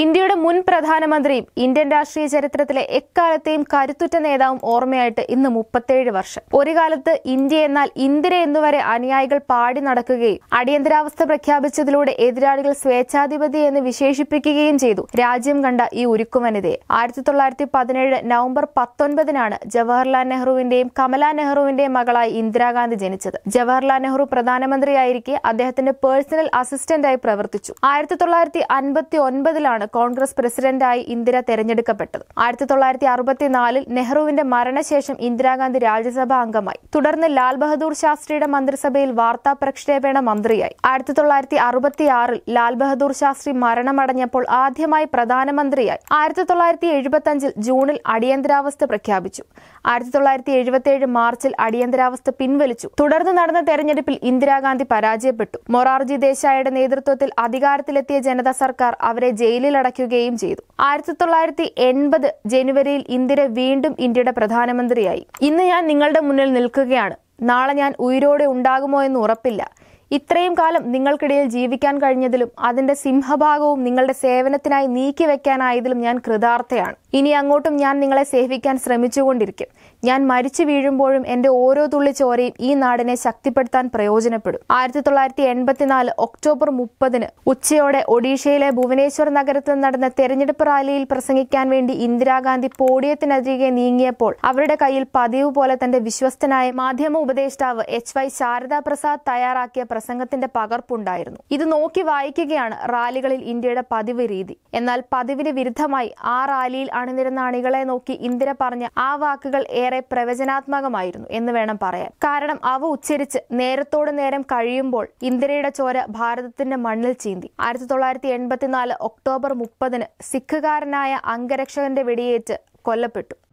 ഇന്ത്യയുടെ മുൻ പ്രധാനമന്ത്രിയും ഇന്ത്യൻ രാഷ്ട്രീയ ചരിത്രത്തിലെ എക്കാലത്തെയും കരുത്തുറ്റ നേതാവും ഓർമ്മയായിട്ട് ഇന്ന് മുപ്പത്തേഴ് വർഷം ഒരു കാലത്ത് ഇന്ത്യ എന്നാൽ ഇന്ദിര എന്നുവരെ അനുയായികൾ പാടി നടക്കുകയും അടിയന്തരാവസ്ഥ പ്രഖ്യാപിച്ചതിലൂടെ എതിരാളികൾ സ്വേച്ഛാധിപതി എന്ന് വിശേഷിപ്പിക്കുകയും ചെയ്തു രാജ്യം കണ്ട ഈ ഉരുക്കുവനിതയെ ആയിരത്തി തൊള്ളായിരത്തി പതിനേഴ് നവംബർ പത്തൊൻപതിനാണ് ജവഹർലാൽ നെഹ്റുവിന്റെയും കമല നെഹ്റുവിന്റെയും മകളായി ഇന്ദിരാഗാന്ധി ജനിച്ചത് ജവഹർലാൽ നെഹ്റു പ്രധാനമന്ത്രിയായിരിക്കെ അദ്ദേഹത്തിന്റെ പേഴ്സണൽ അസിസ്റ്റന്റായി പ്രവർത്തിച്ചു ആയിരത്തി തൊള്ളായിരത്തി അൻപത്തി ഒൻപതിലാണ് കോൺഗ്രസ് പ്രസിഡന്റായി ഇന്ദിര തെരഞ്ഞെടുക്കപ്പെട്ടത് ആയിരത്തി തൊള്ളായിരത്തി അറുപത്തിനാലിൽ നെഹ്റുവിന്റെ മരണശേഷം ഇന്ദിരാഗാന്ധി രാജ്യസഭാ അംഗമായി തുടർന്ന് ലാൽ ബഹദൂർ ശാസ്ത്രിയുടെ മന്ത്രിസഭയിൽ വാർത്താ പ്രക്ഷേപണ മന്ത്രിയായി ആയിരത്തി തൊള്ളായിരത്തി അറുപത്തിയാറിൽ ലാൽ ബഹദൂർ ശാസ്ത്രി മരണമടഞ്ഞപ്പോൾ ആദ്യമായി പ്രധാനമന്ത്രിയായി ആയിരത്തി തൊള്ളായിരത്തി എഴുപത്തി അഞ്ചിൽ ജൂണിൽ അടിയന്തരാവസ്ഥ പ്രഖ്യാപിച്ചു ആയിരത്തി തൊള്ളായിരത്തി എഴുപത്തിയേഴ് മാർച്ചിൽ അടിയന്തരാവസ്ഥ പിൻവലിച്ചു തുടർന്ന് നടന്ന തെരഞ്ഞെടുപ്പിൽ ഇന്ദിരാഗാന്ധി പരാജയപ്പെട്ടു മൊറാർജി ദേശായിയുടെ നേതൃത്വത്തിൽ അധികാരത്തിലെത്തിയ ജനത സർക്കാർ അവരെ ജയിലിലടയ്ക്കുകയും ചെയ്തു ആയിരത്തി തൊള്ളായിരത്തി എൺപത് ജനുവരിയിൽ ഇന്ദിര വീണ്ടും ഇന്ത്യയുടെ പ്രധാനമന്ത്രിയായി ഇന്ന് ഞാൻ നിങ്ങളുടെ മുന്നിൽ നിൽക്കുകയാണ് നാളെ ഞാൻ ഉയിരോടെ ഉണ്ടാകുമോ എന്ന് ഉറപ്പില്ല ഇത്രയും കാലം നിങ്ങൾക്കിടയിൽ ജീവിക്കാൻ കഴിഞ്ഞതിലും അതിന്റെ സിംഹഭാഗവും നിങ്ങളുടെ സേവനത്തിനായി നീക്കിവെക്കാനായതിലും ഞാൻ കൃതാർത്ഥയാണ് ഇനി അങ്ങോട്ടും ഞാൻ നിങ്ങളെ സേവിക്കാൻ ശ്രമിച്ചുകൊണ്ടിരിക്കും ഞാൻ മരിച്ചു വീഴുമ്പോഴും എന്റെ ഓരോ തുള്ളി ചോരയും ഈ നാടിനെ ശക്തിപ്പെടുത്താൻ പ്രയോജനപ്പെടും ആയിരത്തി തൊള്ളായിരത്തി എൺപത്തിനാല് ഒക്ടോബർ മുപ്പതിന് ഉച്ചയോടെ ഒഡീഷയിലെ ഭുവനേശ്വർ നഗരത്തിൽ നടന്ന തെരഞ്ഞെടുപ്പ് റാലിയിൽ പ്രസംഗിക്കാൻ വേണ്ടി ഇന്ദിരാഗാന്ധി പോഡിയത്തിനരികെ നീങ്ങിയപ്പോൾ അവരുടെ കയ്യിൽ പതിവ് പോലെ തന്റെ വിശ്വസ്തനായ മാധ്യമ ഉപദേഷ്ടാവ് എച്ച് വൈ ശാരദാ പ്രസാദ് തയ്യാറാക്കിയ പ്രസംഗത്തിന്റെ പകർപ്പുണ്ടായിരുന്നു ഇത് നോക്കി വായിക്കുകയാണ് റാലികളിൽ ഇന്ത്യയുടെ പതിവ് രീതി എന്നാൽ പതിവിന് വിരുദ്ധമായി ആ റാലിയിൽ അണിനിരുന്ന അണികളെ നോക്കി ഇന്ദിര പറഞ്ഞ ആ വാക്കുകൾ ഏറെ പ്രവചനാത്മകമായിരുന്നു എന്ന് വേണം പറയാൻ കാരണം അവ ഉച്ചരിച്ച് നേരത്തോട് നേരം കഴിയുമ്പോൾ ഇന്ദിരയുടെ ചോര ഭാരതത്തിന്റെ മണ്ണിൽ ചീന്തി ആയിരത്തി തൊള്ളായിരത്തി എൺപത്തിനാല് ഒക്ടോബർ മുപ്പതിന് സിഖുകാരനായ അംഗരക്ഷകന്റെ വെടിയേറ്റ് കൊല്ലപ്പെട്ടു